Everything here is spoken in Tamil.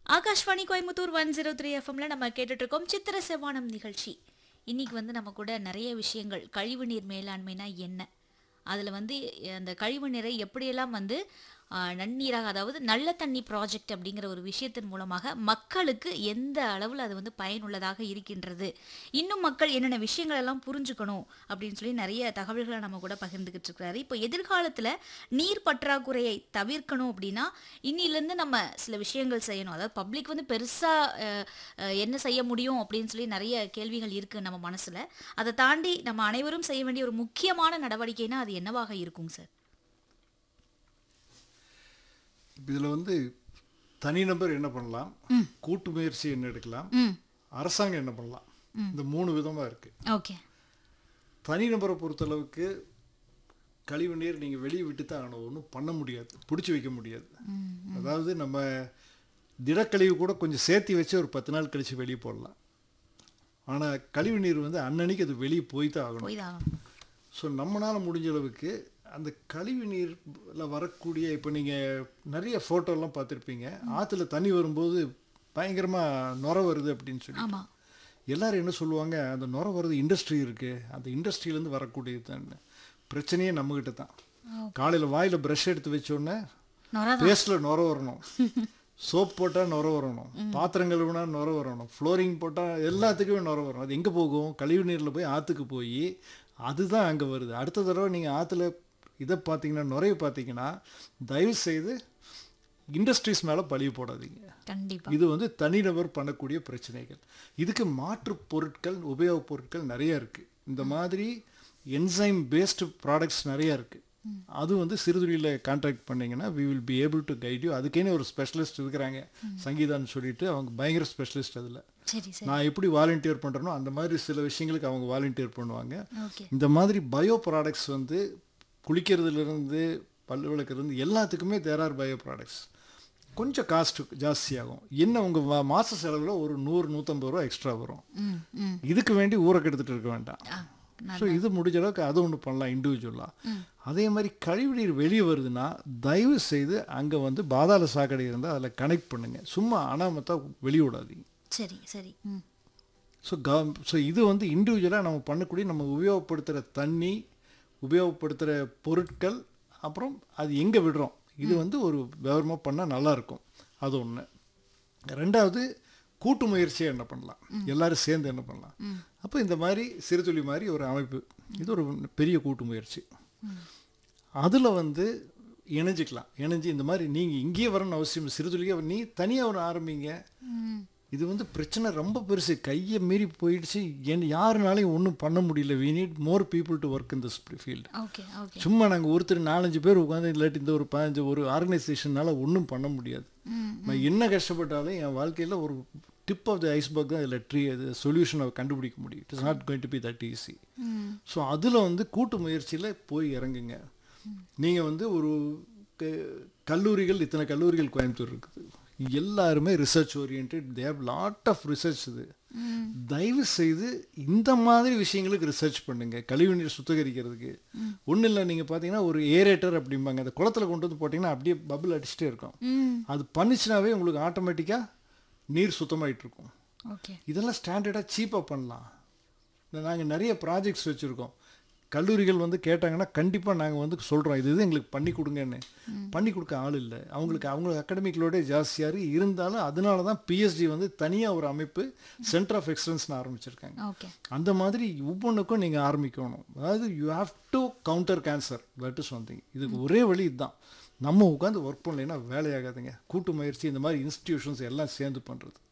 Akashvani Coimbatore one zero three எஃப்எம்ல நம்ம கேட்டுட்டு இருக்கோம் சித்திர செவ்வானம் நிகழ்ச்சி இன்னைக்கு வந்து நம்ம கூட நிறைய விஷயங்கள் கழிவுநீர் மேலாண்மைனா என்ன அதில் வந்து அந்த கழிவு நீரை எப்படியெல்லாம் வந்து ஆ, நன்னீராக அதாவது நல்ல தண்ணி ப்ராஜெக்ட் அப்படிங்கிற ஒரு விஷயத்தின் மூலமாக மக்களுக்கு எந்த அளவில் அது வந்து பயனுள்ளதாக இருக்கின்றது இன்னும் மக்கள் என்னென்ன விஷயங்கள் எல்லாம் புரிஞ்சுக்கணும் அப்படின்னு சொல்லி நிறைய தகவல்களை நம்ம கூட பகிர்ந்துக்கிட்டு இருக்கிறாரு இப்போ எதிர்காலத்தில் நீர் பற்றாக்குறையை தவிர்க்கணும் அப்படின்னா இன்னிலேருந்து நம்ம சில விஷயங்கள் செய்யணும் அதாவது பப்ளிக் வந்து பெருசாக என்ன செய்ய முடியும் அப்படின்னு சொல்லி நிறைய கேள்விகள் இருக்குது நம்ம மனசில் அதை தாண்டி நம்ம அனைவரும் செய்ய வேண்டிய ஒரு முக்கியமான நடவடிக்கைனா அது என்னவாக இருக்குங்க சார் இதில் வந்து தனிநபர் என்ன பண்ணலாம் கூட்டு முயற்சி என்ன எடுக்கலாம் ம் அரசாங்கம் என்ன பண்ணலாம் இந்த மூணு விதமாக இருக்குது ஓகே தனிநபரை பொறுத்தளவுக்கு கழிவு நீர் நீங்கள் வெளியே விட்டு தான் ஆகணும் ஒன்றும் பண்ண முடியாது பிடிச்சி வைக்க முடியாது அதாவது நம்ம திடக்கழிவு கூட கொஞ்சம் சேர்த்து வச்சு ஒரு பத்து நாள் கழித்து வெளியே போடலாம் ஆனால் கழிவு நீர் வந்து அன்னன்னைக்கு அது வெளியே போய் தான் ஆகணும் போய் தான் ஸோ நம்மளால் முடிஞ்ச அளவுக்கு அந்த கழிவு நீரில் வரக்கூடிய இப்போ நீங்கள் நிறைய ஃபோட்டோலாம் பார்த்துருப்பீங்க ஆற்றுல தண்ணி வரும்போது பயங்கரமாக நுர வருது அப்படின்னு சொல்லி ஆமாம் எல்லாரும் என்ன சொல்லுவாங்க அந்த நுர வருது இண்டஸ்ட்ரி இருக்குது அந்த இண்டஸ்ட்ரியிலேருந்து வரக்கூடியது தான் பிரச்சனையே நம்மக்கிட்ட தான் காலையில் வாயில் ப்ரஷ் எடுத்து வச்சோடனே நொரா பேஸ்டில் நுர வரணும் சோப் போட்டால் நுர வரணும் பாத்திரம் கழுவுனா நுர வரணும் ஃப்ளோரிங் போட்டால் எல்லாத்துக்குமே நுர வரும் அது எங்கே போகும் கழிவு நீரில் போய் ஆற்றுக்கு போய் அதுதான் அங்கே வருது அடுத்த தடவை நீங்கள் ஆற்றுல இதை பார்த்தீங்கன்னா நுரைய பார்த்தீங்கன்னா தயவு செய்து இண்டஸ்ட்ரீஸ் மேலே பழிய போடாதீங்க கண்டிப்பா இது வந்து தனிநபர் பண்ணக்கூடிய பிரச்சனைகள் இதுக்கு மாற்று பொருட்கள் உபயோகப் பொருட்கள் நிறைய இருக்குது இந்த மாதிரி என்சைம் பேஸ்டு ப்ராடக்ட்ஸ் நிறைய இருக்குது அது வந்து சிறுதுளியில் கான்டாக்ட் பண்ணீங்கன்னா we will be able to guide you அதுக்கேனே ஒரு ஸ்பெஷலிஸ்ட் இருக்கிறாங்க சங்கீதான்னு சொல்லிட்டு அவங்க பயங்கர ஸ்பெஷலிஸ்ட் அதில் சரி சரி நான் எப்படி வாலண்டியர் பண்ணுறேனோ அந்த மாதிரி சில விஷயங்களுக்கு அவங்க வாலண்டியர் பண்ணுவாங்க ஓகே இந்த மாதிரி பயோ ப்ராடக்ட்ஸ் வந்து குளிக்கிறதுலேருந்து பல் விளக்குறது எல்லாத்துக்குமே தேர் ஆர் பயோ ப்ராடக்ட்ஸ் கொஞ்சம் காஸ்ட் ஜாஸ்தியாகும் என்ன உங்கள் மாத செலவில் ஒரு நூறு நூற்றம்பது ரூபா எக்ஸ்ட்ரா வரும் ம் ம் இதுக்கு வேண்டி ஊரை கெடுத்துட்டு இருக்க வேண்டாம் ஆ ந- ஸோ இது முடிஞ்ச அளவுக்கு அது ஒன்று பண்ணலாம் இண்டிவிஜுவலாக அதே மாதிரி கழிவுநீர் வெளியே வருதுன்னா தயவு செய்து அங்கே வந்து பாதாள சாக்கடை இருந்தால் அதில் கனெக்ட் பண்ணுங்கள் சும்மா அனாமத்தா வெளியே விடாதீங்க சரி சரி ம் ஸோ க ஸோ இது வந்து இண்டிவிஜுவலாக நம்ம பண்ணக்கூடிய நம்ம உபயோகப்படுத்துகிற தண்ணி உபயோகப்படுத்துகிற பொருட்கள் அப்புறம் அது எங்கே விடுறோம் இது வந்து ஒரு விவரமாக பண்ணால் நல்லாயிருக்கும் அது ஒன்று ரெண்டாவது கூட்டு முயற்சியாக என்ன பண்ணலாம் எல்லாரும் சேர்ந்து என்ன பண்ணலாம் அப்போ இந்த மாதிரி சிறுதுளி மாதிரி ஒரு அமைப்பு இது ஒரு பெரிய கூட்டு முயற்சி அதில் வந்து இணைஞ்சிக்கலாம் இணைஞ்சு இந்த மாதிரி நீங்கள் இங்கேயே வரணும்னு அவசியம் சிறுதுளியே நீ தனியாக ஒரு ஆரம்பிங்க ம் இது வந்து பிரச்சனை ரொம்ப பெருசு கையை மீறி போயிடுச்சு என் யாருனாலையும் ஒன்றும் பண்ண முடியல we need more people to work in this field okay okay சும்மா நாங்கள் ஒருத்தர் நாலஞ்சு பேர் உட்காந்து இல்லாட்டி இந்த ஒரு பதினஞ்சு ஒரு ஆர்கனைசேஷனால் ஒன்றும் பண்ண முடியாது ம் நான் என்ன கஷ்டப்பட்டாலும் என் வாழ்க்கையில் ஒரு டிப் ஆஃப் த ஐஸ்பர்க் தான் இதில் ட்ரீ அது சொல்யூஷனை கண்டுபிடிக்க முடியும் it is not going to be that easy hmm so அதில் வந்து கூட்டு முயற்சியில் போய் இறங்குங்க நீங்கள் வந்து ஒரு க- கல்லூரிகள் இத்தனை கல்லூரிகள் கோயம்புத்தூர் இருக்குது எல்லாருமே research oriented they have lot of research இது ம் தயவு செய்து இந்த மாதிரி விஷயங்களுக்கு ரிசர்ச் பண்ணுங்க கழிவுநீர் சுத்திகரிக்கிறதுக்கு ஒன்றும் இல்லை நீங்கள் பார்த்தீங்கன்னா ஒரு ஏரேட்டர் அப்படிம்பாங்க அந்த குளத்துல கொண்டு வந்து போட்டிங்கன்னா அப்படியே பபிள் அடிச்சுட்டே இருக்கும் ம் அது பண்ணுச்சுனாவே உங்களுக்கு ஆட்டோமேட்டிக்காக நீர் சுத்தமாயிட்டு இருக்கும் ஓகே இதெல்லாம் ஸ்டாண்டர்டாக சீப்பாக பண்ணலாம் நாங்கள் நிறைய ப்ராஜெக்ட்ஸ் வச்சுருக்கோம் கல்லூரிகள் வந்து கேட்டாங்கன்னா கண்டிப்பாக நாங்கள் வந்து சொல்கிறோம் இது இது எங்களுக்கு பண்ணி கொடுங்கன்னு பண்ணி கொடுக்க ஆள் இல்லை அவங்களுக்கு அவங்க அகாடமிக்களோட ஜாஸ்தியாக இருக்கு இருந்தாலும் அதனால தான் பிஎஸ்டி வந்து தனியாக ஒரு அமைப்பு சென்டர் ஆஃப் எக்ஸலன்ஸ்னு ஆரம்பிச்சிருக்காங்க ஓகே அந்த மாதிரி ஒவ்வொன்றுக்கும் நீங்கள் ஆரம்பிக்கணும் அதாவது you have to counter cancer that is one thing இதுக்கு ஒரே வழி இதுதான் நம்ம உட்காந்து ஒர்க் பண்ணலைன்னா வேலையாகாதுங்க கூட்டு முயற்சி இந்த மாதிரி இன்ஸ்டிடியூஷன்ஸ் எல்லாம் சேர்ந்து பண்ணுறது